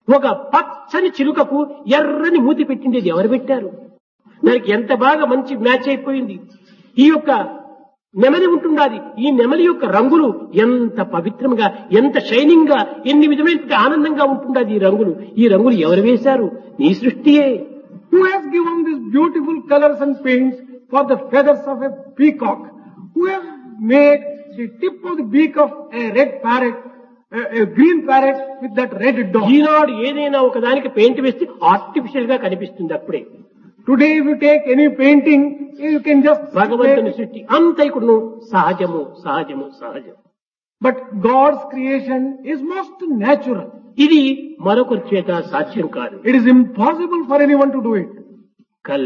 ఒక పచ్చని చిలుకకు ఎర్రని మూతి పెట్టింది అది ఎవరు పెట్టారు దానికి ఎంత బాగా మంచి మ్యాచ్ అయిపోయింది ఈ యొక్క నెమలి ఉంటుండాది ఈ నెమలి యొక్క రంగులు ఎంత పవిత్రంగా ఎంత షైనింగ్ గా ఎన్ని విధమైన ఆనందంగా ఉంటుండాది ఈ రంగులు ఈ రంగులు ఎవరు వేశారు నీ సృష్టియే Who has given these beautiful colors and paints for the feathers of a peacock? Who has made the tip of the beak of a red parrot, a, a green parrot with that red dot? ఈనాడు ఏదైనా ఒక దానికి paint వేస్తే artificial గా కనిపిస్తుంది అప్పుడే Today if you take any painting, you can just భగవంతుని make- సృష్టి అంత ఇప్పుడు సహజము సహజము సహజం but God's creation is most natural. ఇది మరొకరి చేత సాధ్యం కాదు It is impossible for anyone to do it.